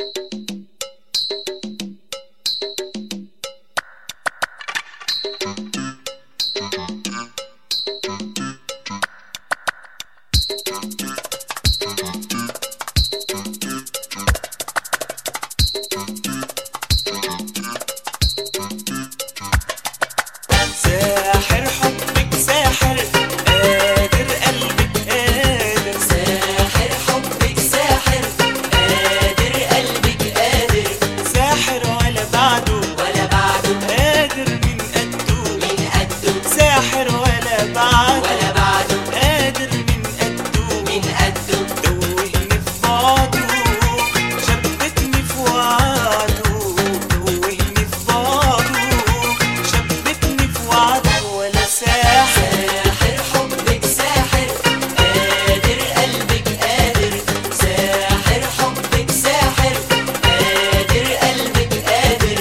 ساحر حبك ساحر قادر قلبك قادر ساحر حبك ساحر قادر قلبك قادر ساحر ولا بعده ولا بعده قادر من قده من قده ساحر ولا بعده ولا بعده قادر من قده من قده توهني في بعضه شبكني في وعده توهني في بعضه شبكني في وعده ولا ساحر ساحر حبك ساحر قادر قلبك قادر ساحر حبك ساحر قادر قلبك قادر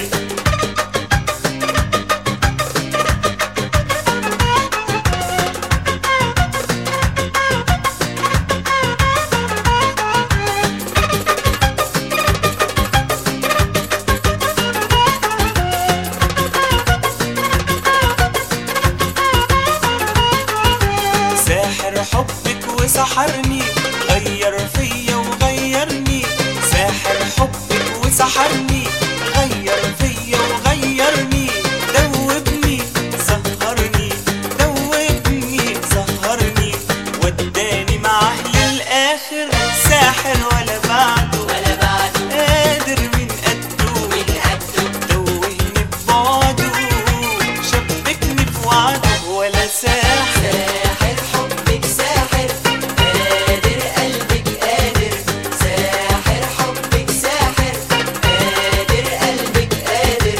ساحر حبك وسحرني غير فيا وغيرني ساحر حبك وسحرني غير فيا وغيرني دوبني سهرني دوبني سهرني وداني معاه للآخر ساحر ولا بعده ولا بعده قادر من قده من قده توهني ببعده شبكني في وعده ولا ساحر ساحر حبك ساحر قادر قلبك قادر ساحر حبك ساحر قادر قلبك قادر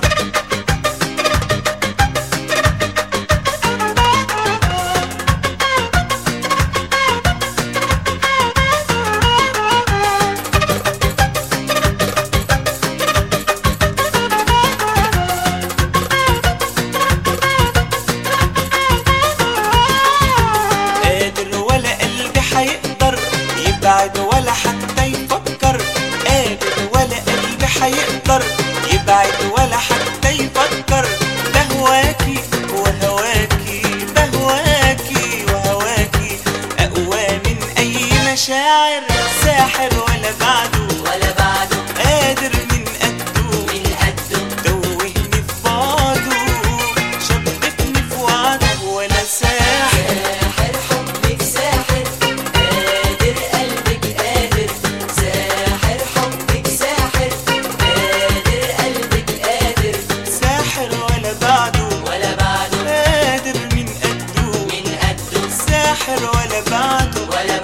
قادر ولا قلبي حيقدر يبعد ولا حتى يفكر قادر ولا قلبي حيقدر يبعد ولا حتى يفكر ده هواكي وهواكي ده هواكي وهواكي أقوى من أي مشاعر ساحر ولا بعده ولا بعده قادر من قده من قده توهني في بعضه شبكني في وعده ولا ساحر ساحر حبك ساحر قادر قلبك قادر ساحر حبك ساحر قادر قلبك قادر ساحر ولا بعده ولا بعده قادر من قده من قده ساحر ولا بعده ولا